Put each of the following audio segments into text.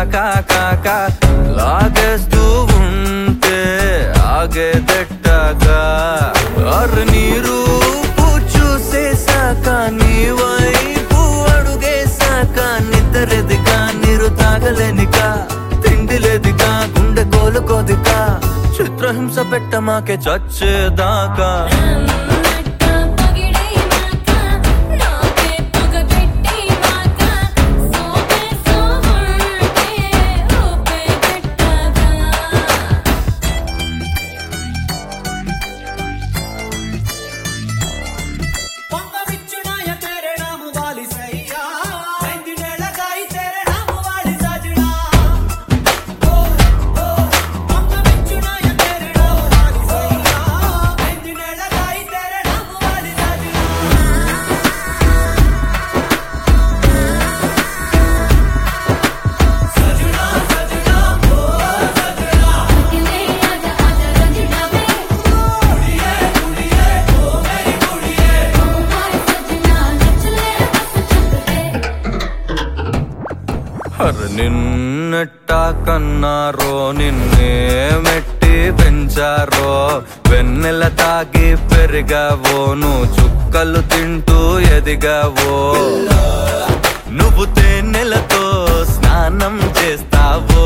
కాకా కాకా లాగేస్తూ ఉంటే ఆగేదెట్టాగా అరు నీరు చూసేసాక నీ వైపు అడుగేసాక నిద్రెదిగా నీరు తాగలేనిక తిండి లేదిగా గుండె కోలుకోదిగా చిత్రహింస పెట్టమాకే చచ్చేదాకా నన్నట్ట పగిడే మాక నాకే పగబెట్టి మాక సోపే సోహంటే ఓపే పెట్టగా పొంగవిచ్చునాయ తేరే నాము వాలి సయ్యా ఐదు నెలగాయి తేరే నాము వాలి సజనా ఓ ఓ పొంగవిచ్చునాయ తేరే నాము వాలి సయ్యా ఐదు నెలగాయి తేరే నాము వాలి సజనా సజనా సజనా ఓ సజనా ఇలే ఆజా ఆజా రంజిడావే కుడియే కుడియే ఓ మేరీ కుడియే హాయ్ సజనా నచ్చలే బస్ చక్కదే అరే నిన్నెట్ట కన్నారో నిన్నే మెట్టి పెంచారో వెన్నెల తాగి పెరిగావో నువ్వు చుక్కలు తింటూ ఎదిగావో నువ్వు తేనెలతో స్నానం చేస్తావో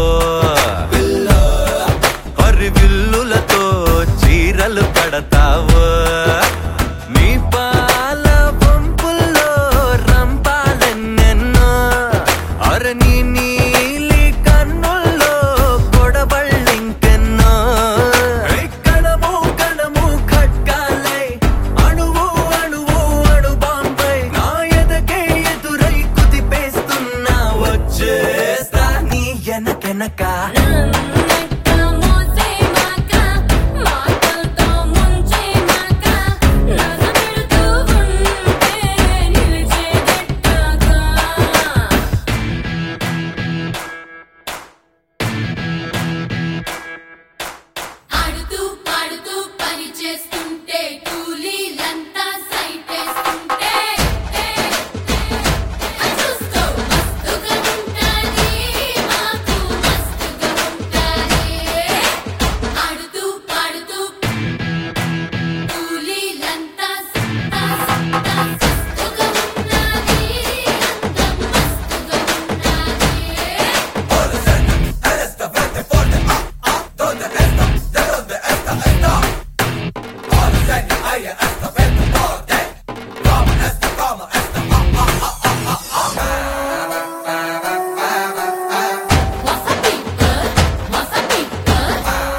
హరి విల్లులతో చీరలు కడతావో నీ పాల పంపుల్లో రంపాలెన్నెన్నో అర నీ నీలి కన్నుల్లో కొడబళ్ళింకెన్నో కణము కణము ఖడ్గాలై అణువు అణువు అణు బాంబై నా ఎదకే ఎదురై కుదిపేస్తున్నా వచ్చేస్తా నీ ఎనకెనక నన్నట్ట మోసే మాక మాటలతో ముంచే మాక నగబెడుతూ ఉంటే నిలిచేదెట్టాగా ఆడుతూ పాడుతూ పని చేస్తుంటే కూలీలంతా సైటేస్తుంటే చూస్తూ మస్తుగా ఉంటాది మాకు మస్తుగా ఉంటాది ఆడుతూ పాడుతూ కూలీలంతా సత్తా సత్తా మస్తుగా ఉన్నాది అందం మస్తుగా ఉన్నాది What's up, people? What's up, people?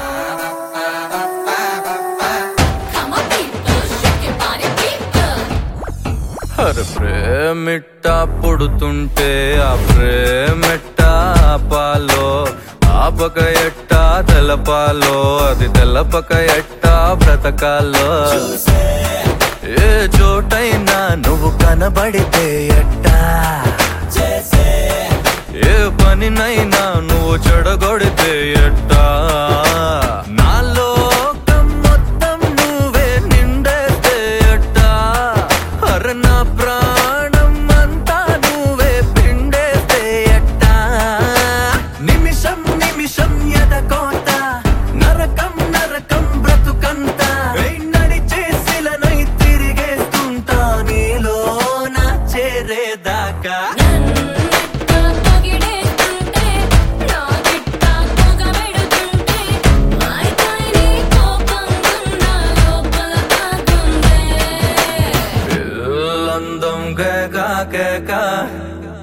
Come on, people, shake your body, people. అరే ప్రేమిట్ట పుడుతుంటే ఆ ప్రేమిట్ట ఆపాలో ఆపక ఎట్ట తెలపాలో అది తెలపక ఎట్ట బ్రతకాలో ఏ చోటైనా నువ్వు కనబడితే ఎట్టా ఏ పనినైనా నువ్వు చెడగొడితే ఎట్టా నా లోకం మొత్తం నువ్వే నిండేస్తే ఎట్టా అర నా ప్రాణం అంతా నువ్వే పిండేస్తే ఎట్టా నిమిషం నిమిషం ఎదకోత నరకం నరకం బ్రతుకంత నడిచేసిలనై తిరిగేస్తుంటా నీలో నా చేరేదాకా నన్నట్ట పగిడేస్తుంటే నా గిట్ట పొగబెడుతుంటే మాయకాయని కోపంగున్నా లోపల కాకుందే పిల్లందం కేక కేక